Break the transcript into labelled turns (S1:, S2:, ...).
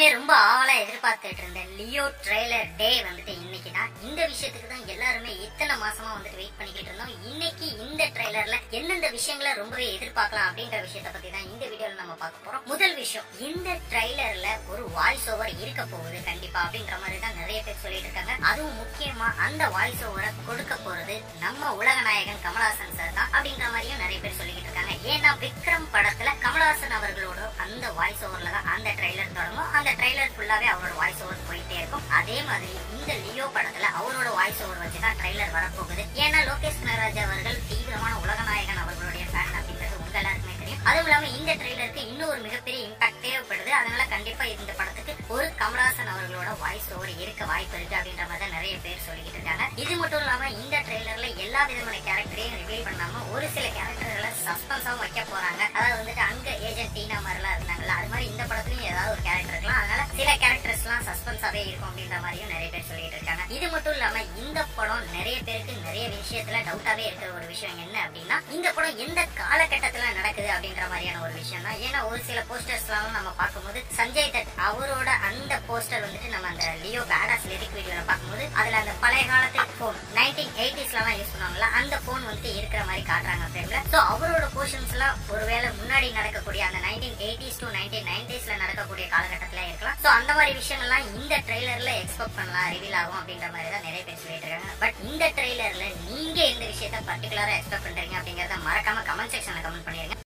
S1: எல்லாருமே ரொம்ப ஆவலா எதிர்பார்த்துட்டு இருந்த லியோ ட்ரெய்லர் டே வந்துட்டு இன்னைக்கு தான் இந்த விஷயத்துக்கு தான் எல்லாருமே இத்தனை மாசமா வந்துட்டு வெயிட் பண்ணிக்கிட்டு இருந்தோம் இன்னைக்கு இந்த ட்ரெய்லர்ல எந்தெந்த விஷயங்களை ரொம்பவே எதிர்பார்க்கலாம் அப்படின்ற விஷயத்த பத்தி தான் இந்த வீடியோல நம்ம பார்க்க போறோம் முதல் விஷயம் இந்த ட்ரெய்லர்ல ஒரு வாய்ஸ் ஓவர் இருக்க போகுது கண்டிப்பா அப்படின்ற மாதிரி தான் நிறைய பேர் சொல்லிட்டு இருக்காங்க அதுவும் முக்கியமா அந்த வாய்ஸ் ஓவரை கொடுக்க போறது நம்ம உலக நாயகன் கமலஹாசன் சார் தான் அப்படின்ற மாதிரியும் நிறைய பேர் சொல்லிக்கிட்டு இருக்காங்க ஏன்னா விக்ரம் படத்துல கமலஹாசன் அவர்களோட அந்த வாய்ஸ் ஓவர்ல தான் அந்த ட்ரெய்லர் தொடங்கும் அந்த ட்ரெய்லர் ஃபுல்லாவே அவரோட வாய்ஸ் ஓவர் போயிட்டே இருக்கும் அதே மாதிரி இந்த லியோ படத்துல அவரோட வாய்ஸ் ஓவர் வச்சு தான் ட்ரெய்லர் வரப்போகுது ஏன்னா லோகேஷ் கனகராஜ் அவர்கள் தீவிரமான உலகநாயகன் அவர்களுடைய ஃபேன் அப்படின்றது உங்க எல்லாருக்குமே தெரியும் அதுவும் இல்லாம இந்த ட்ரெய்லருக்கு இன்னும் ஒரு மிகப்பெரிய இம்பாக்ட் தேவைப்படுது அதனால கண்டிப்பா இந்த படத்துக்கு ஒரு கமலஹாசன் அவர்களோட வாய்ஸ் ஓவர் இருக்க வாய்ப்பு இருக்கு அப்படின்ற மாதிரி தான் நிறைய பேர் சொல்லிக்கிட்டு இருக்காங்க இது மட்டும் இல்லாம இந்த ட்ரெய்லர்ல எல்லா விதமான கேரக்டரையும் ரிவீல் பண்ணாம ஒரு சில கேரக்டர்களை சஸ்பென்ஸாவும் வைக்க போறாங்க அதாவது வந்துட்டு அங்க ஏஜென்ட் டீனா மாதிரிலாம் இருந்தாங்கல்ல அது மாதிரி இந்த படத்துலயும் ஏதாவது ஒரு கேரக்டர் இருக்கலாம் அதனால சில கேரக்டர்ஸ் எல்லாம் சஸ்பென்ஸாவே இருக்கும் அப்படின்ற மாதிரியும் நிறைய பேர் சொல்லிட்டு இருக்காங்க இது மட்டும் இல்லாம இந்த படம் நிறைய பேருக்கு நிறைய விஷயத்துல டவுட்டாவே இருக்கிற ஒரு விஷயம் என்ன அப்படின்னா இந்த படம் எந்த காலகட்டத்துல நடக்குது அப்படின்ற மாதிரியான ஒரு விஷயம் தான் ஏன்னா ஒரு சில போஸ்டர்ஸ் எல்லாம் நம்ம பார்க்கும்போது சஞ்சய் தத் அவரோட அந்த போஸ்டர் வந்துட்டு நம்ம அந்த லியோ பேடாஸ் லிரிக் வீடியோல பார்க்கும்போது அதுல அந்த பழைய காலத்து போன் நைன்டீன் எயிட்டிஸ்ல எல்லாம் யூஸ் பண்ணுவாங்கல்ல அந்த போன் வந்துட்டு இருக்கிற மாதிரி காட்டுறாங்க ஃப்ரேம்ல சோ அவரோட போர்ஷன்ஸ் எல்லாம் ஒருவேளை முன்னாடி நடக்கக்கூடிய அந்த நைன்டீன் எயிட்டிஸ் டு நைன்டீன் நைன்டிஸ்ல நடக்கக்கூடிய காலகட்டத்துல இருக்கலாம் சோ அந்த மாதிரி விஷயங்கள்லாம் இந்த ட்ரெய்லர்ல எக்ஸ்பெக்ட் பண்ணலாம் ரிவீல் ஆகும் அப்படின்ற மாதிரி தான் நிறைய பேர் சொல்லிட்டு இருக்காங்க பட் இந்த ட்ரெய்லர்ல நீங்க எந்த விஷயத்த பர்டிகுலரா எக்ஸ்பெக்ட் பண்றீங்க அப்படிங்கறத மறக்காம கமெண்ட் செக்ஷன்ல கமெண்ட் பண்ணிருங்க